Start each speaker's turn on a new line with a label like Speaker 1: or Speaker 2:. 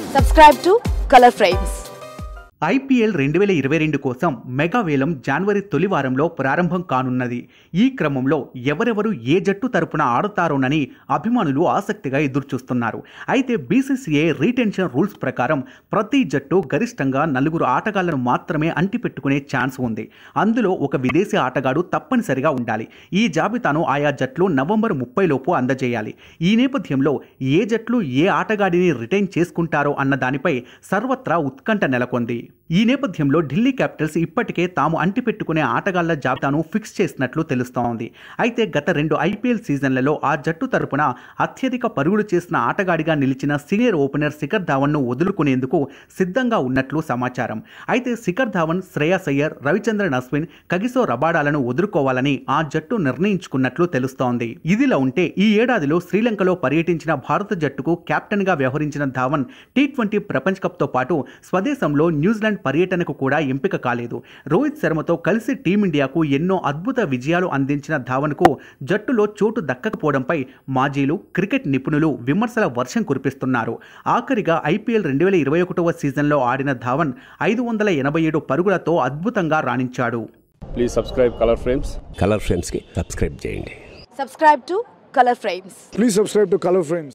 Speaker 1: Subscribe to Color Frames.
Speaker 2: IPL రెండు వేల ఇరవై రెండు కోసం మెగా వేలం జనవరి తొలి వారంలో ప్రారంభం కానున్నది ఈ క్రమంలో ఎవరెవరు ఏ జట్టు తరపున ఆడతారోనని అభిమానులు ఆసక్తిగా ఎదురుచూస్తున్నారు అయితే బీసీసీఐ రీటెన్షన్ రూల్స్ ప్రకారం ప్రతి జట్టు గరిష్టంగా నలుగురు ఆటగాళ్లను మాత్రమే అంటిపెట్టుకునే ఛాన్స్ ఉంది అందులో ఒక విదేశీ ఆటగాడు తప్పనిసరిగా ఉండాలి ఈ జాబితాను ఆయా జట్లు నవంబర్ ముప్పై లోపు అందజేయాలి ఈ నేపథ్యంలో ఏ జట్లు ఏ ఆటగాడిని రిటైన్ చేసుకుంటారో అన్న దానిపై సర్వత్రా ఉత్కంఠ నెలకొంది ఈ నేపథ్యంలో ఢిల్లీ క్యాపిటల్స్ ఇప్పటికే తాము అంటిపెట్టుకునే ఆటగాళ్ల జాబితాను ఫిక్స్ చేసినట్లు తెలుస్తోంది అయితే గత రెండు ఐపీఎల్ సీజన్లలో ఆ జట్టు తరపున అత్యధిక పరుగులు చేసిన ఆటగాడిగా నిలిచిన సీనియర్ ఓపెనర్ శిఖర్ ధావన్ను వదులుకునేందుకు సిద్ధంగా ఉన్నట్లు సమాచారం అయితే శిఖర్ ధావన్ శ్రేయాస్ అయ్యర్ రవిచంద్రన్ అశ్విన్ కగిసో రబాడాలను వదులుకోవాలని ఆ జట్టు నిర్ణయించుకున్నట్లు తెలుస్తోంది ఇదిలా ఉంటే ఈ ఏడాదిలో శ్రీలంకలో పర్యటించిన భారత జట్టుకు కెప్టెన్గా వ్యవహరించిన ధావన్ టీ ట్వంటీ ప్రపంచ కప్తో పాటు స్వదేశంలో న్యూజిలాండ్ పర్యటనకు కూడా ఎంపిక కాలేదు రోహిత్ శర్మతో కలిసి టీమిండియాకు ఎన్నో అద్భుత విజయాలు అందించిన ధావన్కు జట్టులో చోటు దక్కకపోవడంపై మాజీలు క్రికెట్ నిపుణులు విమర్శల వర్షం కురిపిస్తున్నారు ఆఖరిగా ఐపీఎల్ రెండు వేల ఇరవై ఒకటవ సీజన్లో ఆడిన ధావన్ ఐదు వందల ఎనభై ఏడు పరుగులతో అద్భుతంగా రాణించాడు
Speaker 3: please subscribe Color Frames
Speaker 4: Color ఫ్రేమ్స్కి సబ్స్క్రైబ్ చేయండి
Speaker 1: Subscribe to Color Frames.
Speaker 5: Please subscribe to Color Frames.